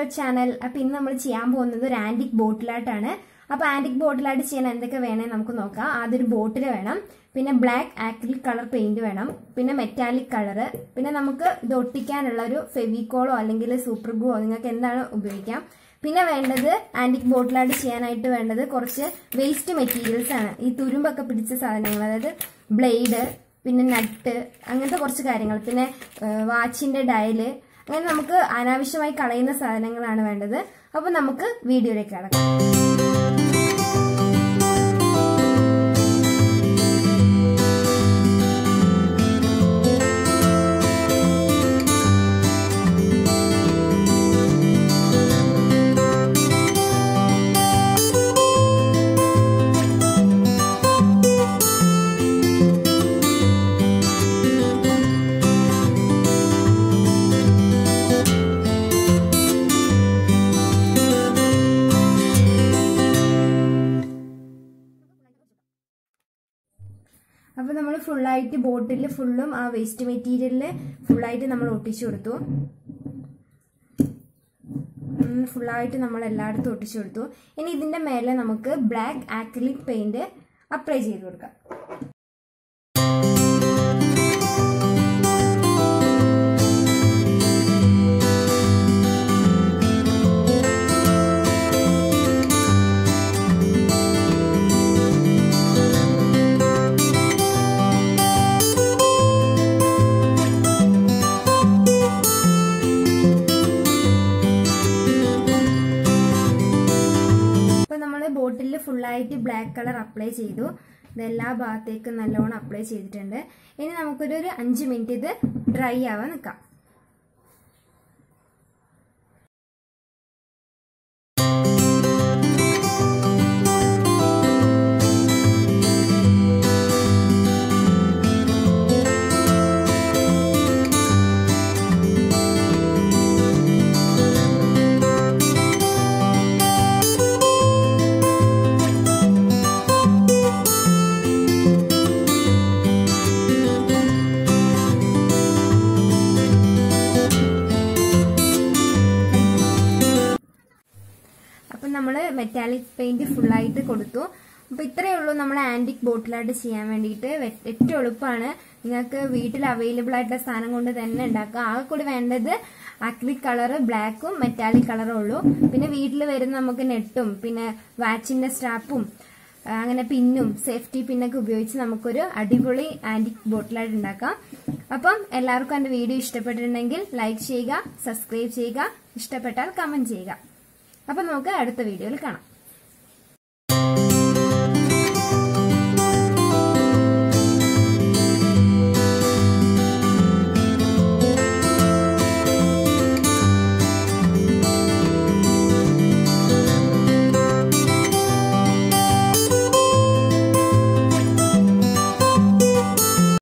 channel അപ്പൊ ഇന്ന് നമ്മൾ ചെയ്യാൻ പോകുന്നത് ഒരു ആന്റിക് ബോട്ടിലായിട്ടാണ് അപ്പൊ ആന്റിക് ബോട്ടിലായിട്ട് ചെയ്യാൻ എന്തൊക്കെ വേണേ നമുക്ക് നോക്കാം ആദ്യം ഒരു ബോട്ടിൽ വേണം പിന്നെ ബ്ലാക്ക് ആക്രിലിക് കളർ പെയിന്റ് വേണം പിന്നെ മെറ്റാലിക് കളർ പിന്നെ നമുക്ക് ഇത് ഒട്ടിക്കാനുള്ള ഒരു ഫെവിക്കോളോ അല്ലെങ്കിൽ സൂപ്പർ ഗ്ലോ നിങ്ങൾക്ക് എന്താണ് ഉപയോഗിക്കാം പിന്നെ വേണ്ടത് ആന്റിക് ബോട്ടിലായിട്ട് ചെയ്യാനായിട്ട് വേണ്ടത് കുറച്ച് വേസ്റ്റ് മെറ്റീരിയൽസ് ആണ് ഈ തുരുമ്പൊക്കെ പിടിച്ച സാധനങ്ങൾ അതായത് ബ്ലേഡ് പിന്നെ നട്ട് അങ്ങനത്തെ കുറച്ച് കാര്യങ്ങൾ പിന്നെ വാച്ചിന്റെ ഡയല് അങ്ങനെ നമുക്ക് അനാവശ്യമായി കളയുന്ന സാധനങ്ങളാണ് വേണ്ടത് അപ്പോൾ നമുക്ക് വീഡിയോയിലേക്ക് കടക്കാം അപ്പോൾ നമ്മൾ ഫുള്ളായിട്ട് ബോട്ടിൽ ഫുള്ളും ആ വേസ്റ്റ് മെറ്റീരിയലിൽ ഫുള്ളായിട്ട് നമ്മൾ ഒട്ടിച്ചു കൊടുത്തു ഫുള്ളായിട്ട് നമ്മൾ എല്ലായിടത്തും ഒട്ടിച്ചു കൊടുത്തു ഇനി ഇതിന്റെ മേലെ നമുക്ക് ബ്ലാക്ക് ആക്രിലിക് പെയിന്റ് അപ്ലൈ ചെയ്ത് കൊടുക്കാം ഇപ്പൊ നമ്മൾ ബോട്ടിൽ ഫുള്ളായിട്ട് ബ്ലാക്ക് കളർ അപ്ലൈ ചെയ്തു ഇത് എല്ലാ ഭാഗത്തേക്കും നല്ലോണം അപ്ലൈ ചെയ്തിട്ടുണ്ട് ഇനി നമുക്കൊരു ഒരു അഞ്ച് മിനിറ്റ് ഇത് ഡ്രൈ ആവാൻ നിൽക്കാം അപ്പം നമ്മൾ മെറ്റാലിക് പെയിന്റ് ഫുള്ളായിട്ട് കൊടുത്തു അപ്പോൾ ഇത്രയേ ഉള്ളൂ നമ്മൾ ആന്റിക് ബോട്ടിലായിട്ട് ചെയ്യാൻ വേണ്ടിയിട്ട് വെ- ഏറ്റവും എളുപ്പമാണ് നിങ്ങൾക്ക് വീട്ടിൽ അവൈലബിൾ ആയിട്ടുള്ള സാധനം കൊണ്ട് തന്നെ ഉണ്ടാക്കുക ആകെ കൂടി വേണ്ടത് അക്രിക് കളർ ബ്ലാക്കും മെറ്റാലിക് കളറും ഉള്ളൂ പിന്നെ വീട്ടിൽ വരുന്ന നമുക്ക് നെട്ടും പിന്നെ വാച്ചിന്റെ സ്ട്രാപ്പും ആ, അങ്ങനെ പിന്നും സേഫ്റ്റി പിന്നൊക്കെ ഉപയോഗിച്ച് നമുക്കൊരു അടിപൊളി ആന്റിക് ബോട്ടിലായിട്ട് ഉണ്ടാക്കാം അപ്പം എല്ലാവർക്കും എൻ്റെ വീഡിയോ ഇഷ്ടപ്പെട്ടിട്ടുണ്ടെങ്കിൽ ലൈക്ക് ചെയ്യുക സബ്സ്ക്രൈബ് ചെയ്യുക ഇഷ്ടപ്പെട്ടാൽ കമന്റ് ചെയ്യുക അപ്പം നമുക്ക് അടുത്ത വീഡിയോയിൽ കാണാം